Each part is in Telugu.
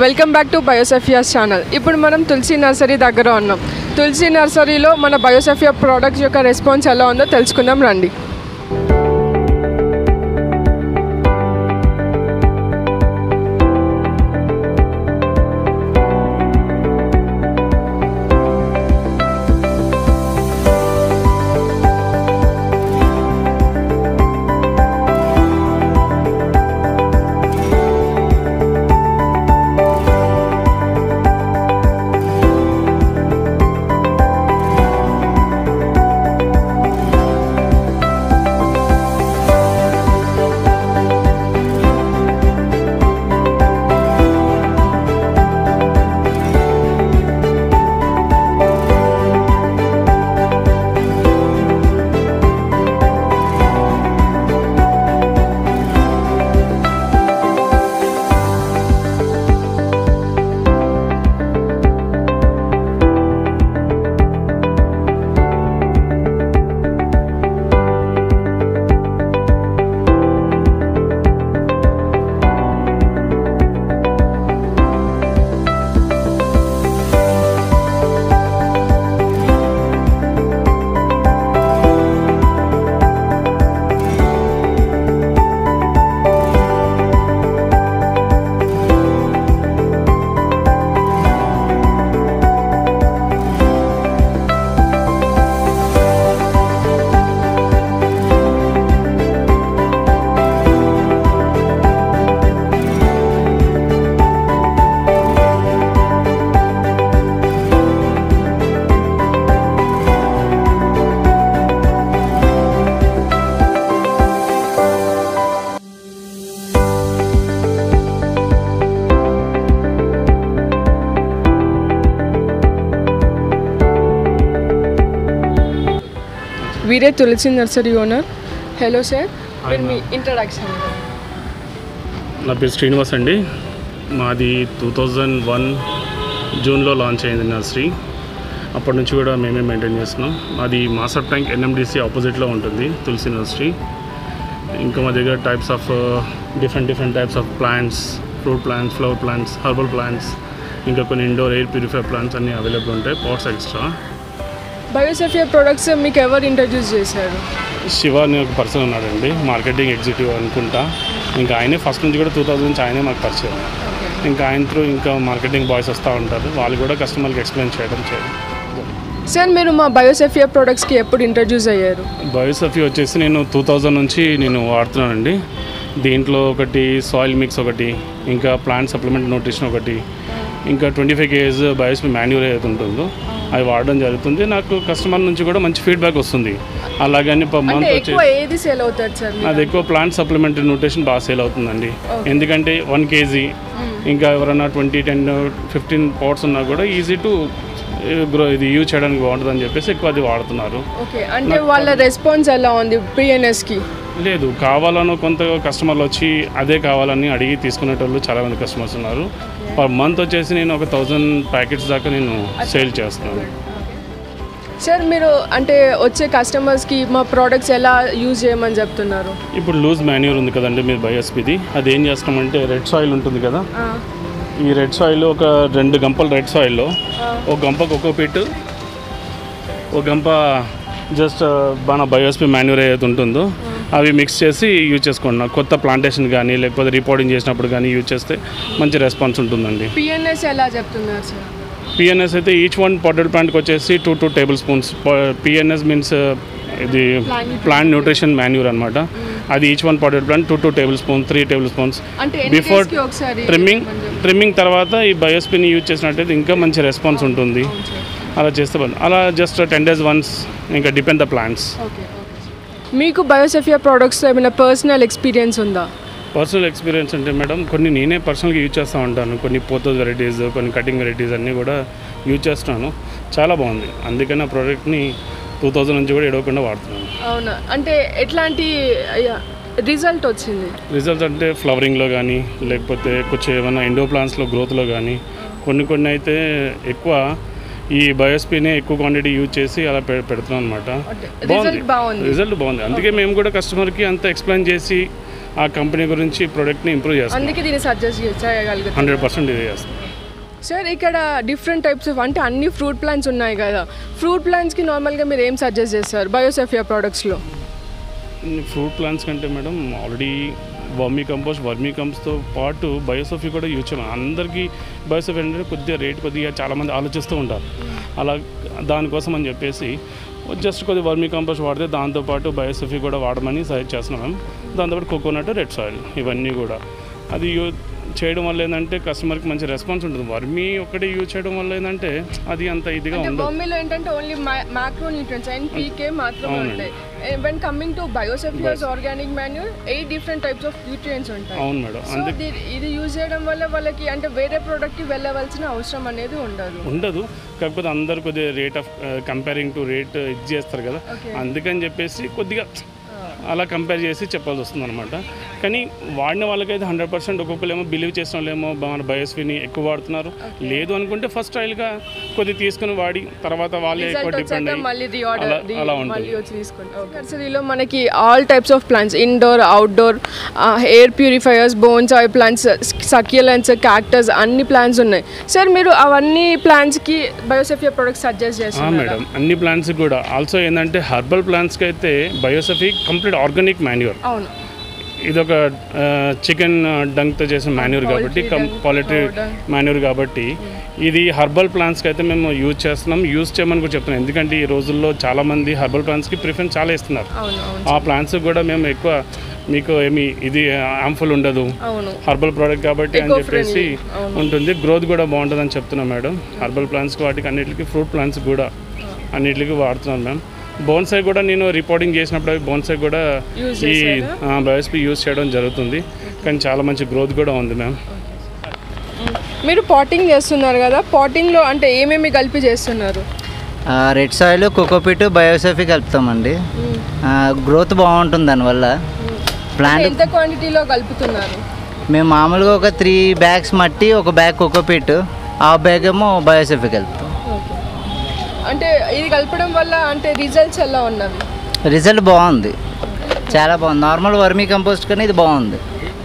Welcome back to Biosephia's channel ఇప్పుడు మనం తులసి నర్సరీ దగ్గర ఉన్నాం తులసి నర్సరీలో మన బయోసెఫియా ప్రోడక్ట్స్ యొక్క రెస్పాన్స్ ఎలా ఉందో తెలుసుకుందాం రండి వీరే Tulasi nursery owner hello sir మీరు మీ ఇంట్రడక్షన్ నా పేరు శ్రీనివాస్ అండి మాది టూ థౌజండ్ వన్ జూన్లో లాంచ్ అయింది నర్సరీ అప్పటి నుంచి కూడా మేమే మెయింటైన్ చేస్తున్నాం మాది మాసప్ ట్యాంక్ ఎన్ఎండిసి ఆపోజిట్లో ఉంటుంది తులసి నర్సరీ ఇంకా మా దగ్గర types of different different types of plants fruit plants flower plants herbal plants ఇంకా కొన్ని ఇండోర్ ఎయిర్ ప్యూరిఫై ప్లాంట్స్ అన్నీ అవైలబుల్ ఉంటాయి పాట్స్ ఎక్స్ట్రా బయోసెఫియా ప్రోడక్ట్స్ మీకు ఎవరు ఇంట్రడ్యూస్ చేశారు శివ అనే ఒక పర్సన్ ఉన్నాడండి మార్కెటింగ్ ఎగ్జిక్యూటివ్ అనుకుంటా ఇంకా ఆయనే ఫస్ట్ నుంచి కూడా టూ థౌజండ్ నుంచి ఆయనే మాకు పరిచయం ఇంకా ఆయన త్రూ ఇంకా మార్కెటింగ్ బాయ్స్ వస్తూ ఉంటారు వాళ్ళు కూడా కస్టమర్కి ఎక్స్ప్లెయిన్ చేయడం చేయడం సార్ మీరు మా బయోసెఫియా ప్రోడక్ట్స్కి ఎప్పుడు ఇంట్రడ్యూస్ అయ్యారు బయోసఫీ వచ్చేసి నేను టూ థౌజండ్ నుంచి నేను వాడుతున్నానండి దీంట్లో ఒకటి సాయిల్ మిక్స్ ఒకటి ఇంకా ప్లాంట్ సప్లిమెంట్ న్యూట్రిషన్ ఒకటి ఇంకా ట్వంటీ ఫైవ్ కేజీస్ బయోస్పీ మాన్యువల్ ఏదైతే ఉంటుందో అవి వాడడం జరుగుతుంది నాకు కస్టమర్ నుంచి కూడా మంచి ఫీడ్బ్యాక్ వస్తుంది అలాగని పర్ అంటే మంత్ ఎక్కువ వచ్చేసి ఏది సేల్ అవుతుంది సార్ మీకు? అది ఎక్కువ ప్లాంట్ సప్లిమెంటరీ న్యూట్రిషన్ బాగా సేల్ అవుతుందండి ఎందుకంటే వన్ కేజీ ఇంకా ఎవరైనా ట్వంటీ టెన్ ఫిఫ్టీన్ పాట్స్ ఉన్నా కూడా ఈజీ టు గ్రో ఇది యూజ్ చేయడానికి బాగుంటుందని చెప్పేసి ఎక్కువ అది వాడుతున్నారు ఓకే అంటే వాళ్ళ రెస్పాన్స్ ఎలా ఉంది పిఎన్ఎస్కి లేదు కావాలను కొంత కస్టమర్లు వచ్చి అదే కావాలని అడిగి తీసుకునేటోళ్ళు చాలా మంది కస్టమర్స్ ఉన్నారు పర్ మంత్ వచ్చేసి నేను ఒక థౌజండ్ ప్యాకెట్స్ దాకా నేను సేల్ చేస్తున్నాను సార్ మీరు అంటే వచ్చే కస్టమర్స్కి మా ప్రోడక్ట్స్ ఎలా యూజ్ చేయమని చెప్తున్నారు ఇప్పుడు లూజ్ మాన్యూర్ ఉంది కదండి మీరు బయోస్పీది అది ఏం చేస్తామంటే రెడ్ సాయిల్ ఉంటుంది కదా ఈ రెడ్ సాయిల్ ఒక రెండు గంపలు రెడ్ సాయిల్లో ఒక గంపకు ఒక్కో పిట్ ఒక గంప జస్ట్ మన బయోస్పీ మాన్యూర్ ఏదైతే ఉంటుందో అవి మిక్స్ చేసి యూజ్ చేసుకోండి కొత్త ప్లాంటేషన్ కానీ లేకపోతే రిపోర్టింగ్ చేసినప్పుడు కానీ యూజ్ చేస్తే మంచి రెస్పాన్స్ ఉంటుందండి పిఎన్ఎస్ ఎలా చెప్తున్నారు సార్ పిఎన్ఎస్ అయితే ఈచ్ వన్ పొటెడ్ ప్లాంట్కి వచ్చేసి two two tablespoons P N S means ఇది Plant ప్లాంట్ న్యూట్రిషన్ మాన్యూర్ అనమాట అది each one potted plant two two tablespoon three tablespoons అంటే ఎన్ని బిఫోర్ days కి ఒకసారి ట్రిమ్మింగ్ ఇవ్వమని చెప్తున్నారు? ట్రిమ్మింగ్ తర్వాత ఈ బయోస్పిన్ యూజ్ చేసినట్టయితే ఇంకా మంచి రెస్పాన్స్ ఉంటుంది అవును సార్. అలా చేస్తే బాగుంది. అలా జస్ట్ టెన్ డేస్ వన్స్ ఇంకా depend the plants okay okay మీకు బయోసెఫియా ప్రోడక్ట్స్తో ఏమైనా పర్సనల్ ఎక్స్పీరియన్స్ ఉందా పర్సనల్ ఎక్స్పీరియన్స్ అంటే మేడం కొన్ని నేనే పర్సనల్గా యూజ్ చేస్తూ ఉంటాను కొన్ని పోతోస్ వెరైటీస్ కొన్ని కటింగ్ వెరైటీస్ అన్నీ కూడా యూజ్ చేస్తున్నాను చాలా బాగుంది అందుకని ఆ ప్రోడక్ట్ని టూ థౌజండ్ నుంచి కూడా ఎడవకుండా వాడుతున్నాను అవునా అంటే ఎట్లాంటి రిజల్ట్ వచ్చింది రిజల్ట్స్ అంటే ఫ్లవరింగ్లో కానీ లేకపోతే కొంచెం ఏమైనా ఇండో ప్లాంట్స్లో గ్రోత్లో కానీ కొన్ని కొన్ని అయితే ఎక్కువ ఈ బయోస్పీనే ఎక్కువ క్వాంటిటీ యూజ్ చేసి అలా పె పెడుతున్నాం అనమాట result బాగుంది. రిజల్ట్ బాగుంది అందుకే మేము కూడా కస్టమర్కి అంత ఎక్స్ప్లెయిన్ చేసి ఆ కంపెనీ గురించి ప్రోడక్ట్ని ఇంప్రూవ్ చేస్తాం అందుకే దీన్ని సజెస్ట్ చేయగలుగుతాం హండ్రెడ్ పర్సెంట్ ఇది చేస్తాం సార్ ఇక్కడ డిఫరెంట్ టైప్స్ ఆఫ్ అంటే అన్ని ఫ్రూట్ ప్లాంట్స్ ఉన్నాయి కదా ఫ్రూట్ ప్లాంట్స్కి నార్మల్గా మీరు ఏం సజెస్ట్ చేస్తారు బయోసెఫియా ప్రోడక్ట్స్లో ఫ్రూట్ ప్లాంట్స్ కంటే madam already vermi compost vermi కంపోస్ట్తో పాటు బయోసఫీ కూడా యూజ్ చేయాలి అందరికీ బయోసఫీ అంటే కొద్దిగా రేట్ కొద్దిగా చాలామంది ఆలోచిస్తూ ఉంటారు అలా దానికోసం అని చెప్పేసి జస్ట్ కొద్దిగా వర్మీ కంపోస్ట్ వాడితే దాంతోపాటు బయోసఫీ కూడా వాడమని సజెస్ట్ చేస్తున్నాం మేము దాంతోపాటు కోకోనట్ రెడ్ సాయిల్ ఇవన్నీ కూడా అది యూ చేయడం వల్ల ఏంటంటే కస్టమర్కి మంచి రెస్పాన్స్ ఉంటుంది వర్మీ ఒకటి యూజ్ చేయడం వల్ల ఏంటంటే అది అంత ఇదిగా అంటే ఉండదు బొమ్మలో ఏంటంటే only macro nutrients and P K మాత్రమే అవునండి. ఉంటాయి when coming to Biosephia's organic manure eight different types of nutrients ఉంటాయి అవును మేడం సో అందుకే ఇది యూజ్ చేయడం వల్ల వాళ్ళకి అంటే వేరే ప్రోడక్ట్కి వెళ్ళవలసిన అవసరం అనేది ఉండదు ఉండదు కాకపోతే అందరు కొద్దిగా rate of comparing to rate ఇది చేస్తారు కదా Okay. అందుకని చెప్పేసి కొద్దిగా అలా కంపేర్ చేసి చెప్పాల్సి వస్తుంది అనమాట కానీ వాడిన వాళ్ళకైతే హండ్రెడ్ పర్సెంట్ ఒక్కొక్కరు ఏమో బిలీవ్ చేసిన వాళ్ళేమో మన బయోస్ఫీని ఎక్కువ వాడుతున్నారు లేదు అనుకుంటే ఫస్ట్ ట్రయల్గా కొద్దిగా తీసుకుని వాడి తర్వాత వాళ్ళే ఎక్కువ రిజల్ట్ డిపెండ్ వచ్చాక అయ్యి మళ్ళీ అలా రీఆర్డర్ అలా ఉంటుంది మళ్ళీ వచ్చి తీసుకుంటాం నర్సరీలో మనకి all types of plants indoor outdoor air purifiers బోన్స్ ఆయిల్ ప్లాంట్స్ సక్యులెంట్స్ క్యాక్టస్ అన్ని ప్లాంట్స్ ఉన్నాయి సార్ మీరు అవన్నీ ప్లాంట్స్కి బయోసెఫియా ప్రొడక్ట్స్ సజెస్ట్ ఆ, చేస్తున్నారు మేడం అన్ని ప్లాంట్స్ కూడా ఆల్సో ఏంటంటే హర్బల్ ప్లాంట్స్కి అయితే బయోసఫీ కంప్లీట్ ఆర్గానిక్ మాన్యూర్ అవును ఇది ఒక చికెన్ డంక్తో చేసిన మాన్యూర్ కాబట్టి Poultry cum dung, quality cow dung. Manure కాబట్టి ఇది హర్బల్ ప్లాంట్స్కి అయితే మేము యూజ్ చేస్తున్నాం యూజ్ చేయమని కూడా చెప్తున్నాం ఎందుకంటే ఈ రోజుల్లో చాలామంది హర్బల్ ప్లాంట్స్కి ప్రిఫరెన్స్ చాలా ఇస్తున్నారు అవును అవును ఆ ప్లాంట్స్ కూడా మేము ఎక్కువ మీకు ఏమి ఇది హార్మ్ఫుల్ ఉండదు అవును హర్బల్ ప్రోడక్ట్ కాబట్టి అని చెప్పేసి Eco-friendly, అవును. ఉంటుంది గ్రోత్ కూడా బాగుంటుందని చెప్తున్నాం మేడం హర్బల్ ప్లాంట్స్కి వాటికి అన్నిటికీ ఫ్రూట్ ప్లాంట్స్ కూడా అన్నిటికీ వాడుతున్నాను మ్యామ్ బోన్సై కూడా నేను రిపోర్టింగ్ చేసినప్పుడు బోన్సై కూడా Use ఈ చేశారా? బయోస్పీ యూజ్ చేయడం జరుగుతుంది కానీ చాలా మంచి గ్రోత్ కూడా ఉంది మ్యామ్ మీరు పాటింగ్ చేస్తున్నారు కదా పాటింగ్లో అంటే ఏమేమి కలిపి చేస్తున్నారు రెడ్ సాయిల్ కోకోపీట్ బయోసెఫీ కలుపుతామండి గ్రోత్ బాగుంటుంది దానివల్ల అంటే ప్లాంట్ ఎంత క్వాంటిటీలో కలుపుతున్నారు మేము మామూలుగా ఒక త్రీ బ్యాగ్స్ మట్టి ఒక బ్యాగ్ కోకోపీట్ ఆ బ్యాగ్ ఏమో బయోసెఫీ కలుపుతాం ఓకే అంటే ఇది కలపడం వల్ల అంటే రిజల్ట్స్ ఎలా ఉన్నవి రిజల్ట్ బాగుంది చాలా బాగుంది నార్మల్ వర్మీ కంపోస్ట్ కానీ ఇది బాగుంది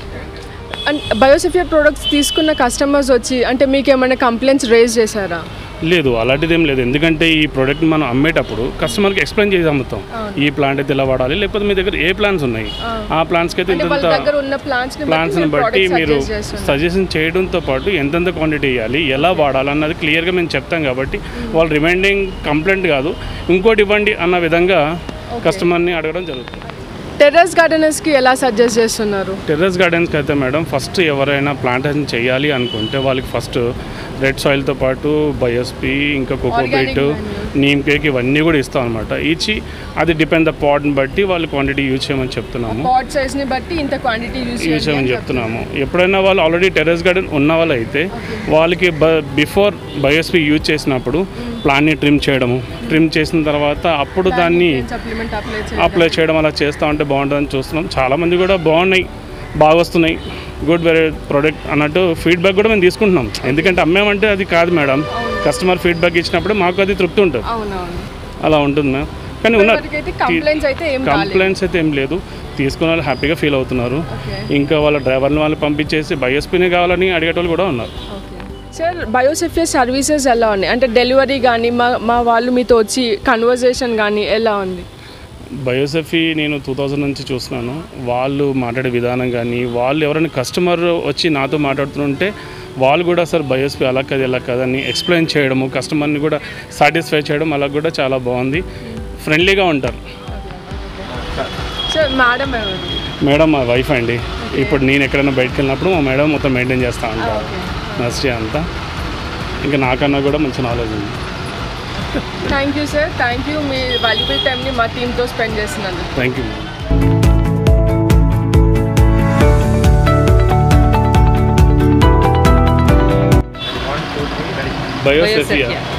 అండ్ బయోసిఫియర్ ప్రొడక్ట్స్ తీసుకున్న కస్టమర్స్ వచ్చి అంటే మీకు ఏమైనా కంప్లైంట్స్ రేజ్ చేశారా లేదు అలాంటిది ఏం లేదు ఎందుకంటే ఈ ప్రోడక్ట్ మనం అమ్మేటప్పుడు కస్టమర్కి ఎక్స్ప్లెయిన్ చేసి అమ్ముతాం ఈ ప్లాంట్ అయితే ఇలా వాడాలి లేకపోతే మీ దగ్గర ఏ ప్లాన్స్ ఉన్నాయి ఆ ప్లాన్స్కి అయితే అంటే వాళ్ళ ఇంత దగ్గర ఉన్న ప్లాంట్స్ ప్లాన్స్ని బట్టి మీరు సజెషన్ చేయడంతో పాటు ఎంతెంత క్వాంటిటీ ఇవ్వాలి ఎలా వాడాలి అన్నది క్లియర్గా మేము చెప్తాం కాబట్టి వాళ్ళు రిమైండింగ్ కంప్లైంట్ కాదు ఇంకోటి ఇవ్వండి అన్న విధంగా కస్టమర్ని అడగడం జరుగుతుంది టెర్రస్ గార్డెనర్స్కి ఎలా సజెస్ట్ చేస్తున్నారు టెర్రస్ గార్డెన్స్కి అయితే మేడం ఫస్ట్ ఎవరైనా ప్లాంటేషన్ చేయాలి అనుకుంటే వాళ్ళకి ఫస్ట్ రెడ్ సాయిల్తో పాటు బయోస్పీ ఇంకా కోకోపీట్ నీమ్ కేక్ ఇవన్నీ కూడా ఇస్తాం అనమాట ఇచ్చి అది డిపెండ్ ద పాట్ని బట్టి వాళ్ళు క్వాంటిటీ యూజ్ చేయమని చెప్తున్నాము పాట్ సైజ్ని బట్టి ఇంత క్వాంటిటీ యూజ్ యూజ్ చేయమని చెప్తున్నాము ఎప్పుడైనా వాళ్ళు ఆల్రెడీ టెర్రస్ గార్డెన్ ఉన్న వాళ్ళు అయితే వాళ్ళకి బ బిఫోర్ బయోస్పీ యూజ్ చేసినప్పుడు ప్లాన్ని ట్రిమ్ చేయడము ట్రిమ్ చేసిన తర్వాత అప్పుడు దాన్ని సప్లిమెంట్ అప్లై అప్లై చేయడం అలా చేస్తూ ఉంటే బాగుంటుందని చూస్తున్నాం చాలామంది కూడా బాగున్నాయి బాగా వస్తున్నాయి గుడ్ వెరీ ప్రోడక్ట్ అన్నట్టు ఫీడ్బ్యాక్ కూడా మేము తీసుకుంటున్నాం ఎందుకంటే అమ్మామంటే అది కాదు మేడం కస్టమర్ ఫీడ్బ్యాక్ ఇచ్చినప్పుడు మాకు అది తృప్తి ఉంటుంది అవునవును అలా ఉంటుంది మ్యామ్ కానీ ఉన్న అయితే కంప్లైంట్స్ అయితే ఏం రాలేదు కంప్లైంట్స్ అయితే ఏం లేదు తీసుకున్న వాళ్ళు హ్యాపీగా ఫీల్ అవుతున్నారు ఓకే ఇంకా వాళ్ళ డ్రైవర్ని వాళ్ళు పంపించేసి బయోస్పీనే కావాలని అడిగేటోళ్ళు కూడా ఉన్నారు ఓకే సార్ బయోసెఫియర్ సర్వీసెస్ ఎలా ఉన్నాయి అంటే డెలివరీ కానీ మా మా వాళ్ళు మీతో వచ్చి కన్వర్జేషన్ కానీ ఎలా ఉంది బయోసెఫీ నేను టూ థౌజండ్ నుంచి చూస్తున్నాను వాళ్ళు మాట్లాడే విధానం కానీ వాళ్ళు ఎవరైనా కస్టమర్ వచ్చి నాతో మాట్లాడుతుంటే వాళ్ళు కూడా సార్ బయోస్పీ అలా కదా ఇలా కదని ఎక్స్ప్లెయిన్ చేయడము కస్టమర్ని కూడా సాటిస్ఫై చేయడం అలా కూడా చాలా బాగుంది ఫ్రెండ్లీగా ఉంటారు సార్ మేడం ఎవరు మేడం మా వైఫ్ అండి ఇప్పుడు నేను ఎక్కడైనా బయటకు వెళ్ళినప్పుడు మా మేడం మొత్తం మెయింటైన్ చేస్తూ ఉంటారు నర్సరీ అంతా ఇంకా నాకన్నా కూడా మంచి నాలెడ్జ్ ఉంది thank you sir thank you మీ వాల్యుబుల్ టైంని మా టీంతో స్పెండ్ చేసినందుకు థ్యాంక్ యూ బయోసెఫియా